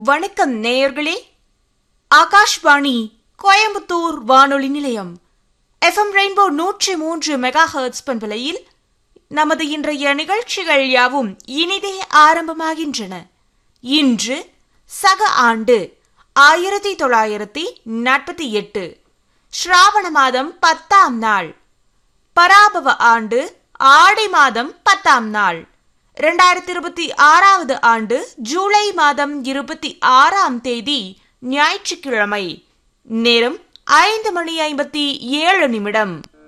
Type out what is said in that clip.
வணக்கம் நேயர்களே ஆகாஷ்வாணி கோயம்புத்தூர் வானொலி நிலையம் எஃப்எம் ரெயின்போ நூற்றி மூன்று மெகா ஹெர்ட்ஸ் பண்பலையில் நமது இன்றைய நிகழ்ச்சிகள் யாவும் இனிதே ஆரம்பமாகின்றன இன்று சக ஆண்டு ஆயிரத்தி தொள்ளாயிரத்தி நாற்பத்தி எட்டு ஸ்ராவண மாதம் பத்தாம் நாள் பராபவ ஆண்டு ஆடி மாதம் பத்தாம் நாள் இரண்டாயிரத்தி இருபத்தி ஆறாவது ஆண்டு ஜூலை மாதம் இருபத்தி ஆறாம் தேதி ஞாயிற்றுக்கிழமை நேரம் ஐந்து மணி ஐம்பத்தி ஏழு நிமிடம்